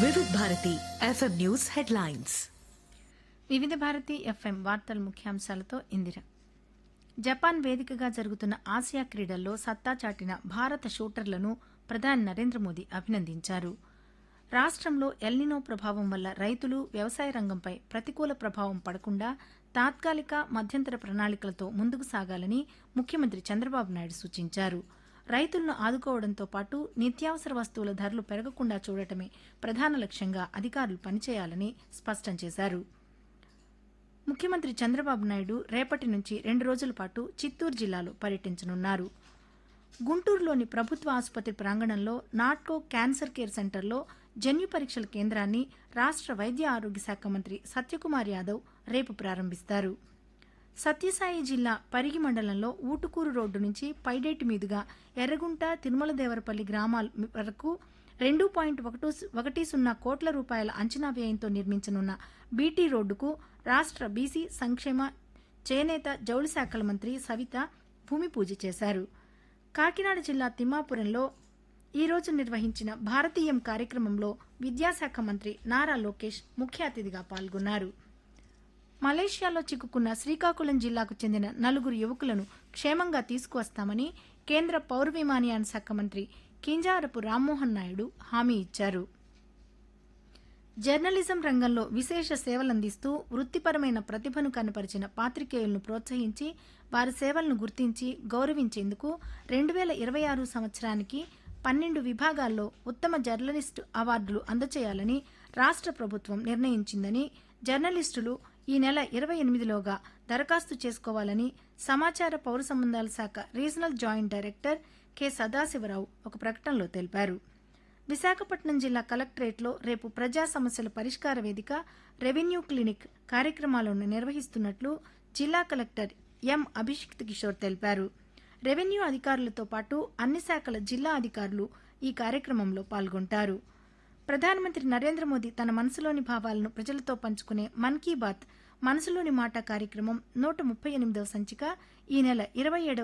వివిధ Bharati FM news headlines వివిధ Bharati FM వార్తల ముఖ్యాంశాలతో ఇందిర జపాన్ వేదికగా జరుగుతున్న ఆసియా క్రీడల్లో సత్తా చాటిన భారత షూటర్లను ప్రధాని నరేంద్ర మోదీ అభినందించారు రాష్ట్రంలో ఎల్నినో ప్రభావం వల్ల రైతులు వ్యవసాయ రంగంపై ప్రతికూల ప్రభావం పడకుండా తాత్కాలిక మధ్యంతర ప్రణాళికలతో ముందుకు సాగాలని ముఖ్యమంత్రి చంద్రబాబు నాయుడు సూచించారు రైతులను ఆదుకోవడంతో పాటు నిత్యావసర వస్తువుల ధరలు పెరగకుండా చూడటమే ప్రధాన లక్ష్యంగా అధికారులు పనిచేయాలని స్పష్టం చేశారు ముఖ్యమంత్రి చంద్రబాబు నాయుడు రేపటి నుంచి రెండు రోజుల పాటు చిత్తూరు జిల్లాలో పర్యటించనున్నారు గుంటూరులోని ప్రభుత్వ ఆసుపత్రి ప్రాంగణంలో నాట్కో క్యాన్సర్ కేర్ సెంటర్లో జన్యు పరీక్షల కేంద్రాన్ని రాష్ట్ర వైద్య ఆరోగ్య శాఖ మంత్రి సత్యకుమార్ యాదవ్ రేపు ప్రారంభిస్తారు సత్యసాయి జిల్లా పరిగి మండలంలో ఊటుకూరు రోడ్డు నుంచి పైడేటి మీదుగా ఎర్రగుంట తిరుమలదేవరపల్లి గ్రామాల వరకు రెండు పాయింట్ ఒకటి ఒకటి సున్నా కోట్ల రూపాయల అంచనా వ్యయంతో నిర్మించనున్న బీటీ రోడ్డుకు రాష్ట్ర బీసీ సంక్షేమ చేనేత జౌళి శాఖల మంత్రి సవిత భూమి పూజ చేశారు కాకినాడ జిల్లా తిమ్మాపురంలో ఈ రోజు నిర్వహించిన భారతీయం కార్యక్రమంలో విద్యాశాఖ మంత్రి నారా లోకేష్ ముఖ్య అతిథిగా పాల్గొన్నారు మలేషియాలో చిక్కుకున్న శ్రీకాకుళం జిల్లాకు చెందిన నలుగురు యువకులను క్షేమంగా తీసుకువస్తామని కేంద్ర పౌర విమానయాన శాఖ మంత్రి కింజారపు రామ్మోహన్ నాయుడు హామీ ఇచ్చారు జర్నలిజం రంగంలో విశేష సేవలందిస్తూ వృత్తిపరమైన ప్రతిభను కనపరిచిన పాత్రికేయులను ప్రోత్సహించి వారి సేవలను గుర్తించి గౌరవించేందుకు రెండు వేల ఇరవై ఆరు సంవత్సరానికి పన్నెండు విభాగాల్లో ఉత్తమ జర్నలిస్టు అవార్డులు అందచేయాలని రాష్ట్ర ప్రభుత్వం నిర్ణయించిందని జర్నలిస్టులు ఈ నెల ఇరవై ఎనిమిదిలోగా దరఖాస్తు చేసుకోవాలని సమాచార పౌర సంబంధాల శాఖ regional joint director K Sadasiva Rao ఒక ప్రకటనలో తెలిపారు విశాఖపట్నం జిల్లా కలెక్టరేట్లో రేపు ప్రజా సమస్యల పరిష్కార వేదిక రెవెన్యూ క్లినిక్ కార్యక్రమాలను నిర్వహిస్తున్నట్లు జిల్లా కలెక్టర్ ఎం అభిషిక్త్ కిషోర్ తెలిపారు రెవెన్యూ అధికారులతో పాటు అన్ని శాఖల జిల్లా అధికారులు ఈ కార్యక్రమంలో పాల్గొంటారు ప్రధానమంత్రి నరేంద్ర మోదీ తన మనసులోని భావాలను ప్రజలతో పంచుకునే మన్ కీ బాత్ మనసులోని మాట కార్యక్రమం నూట ముప్పై ఎనిమిదవ సంచిక ఈ నెల ఇరవై ఏడవ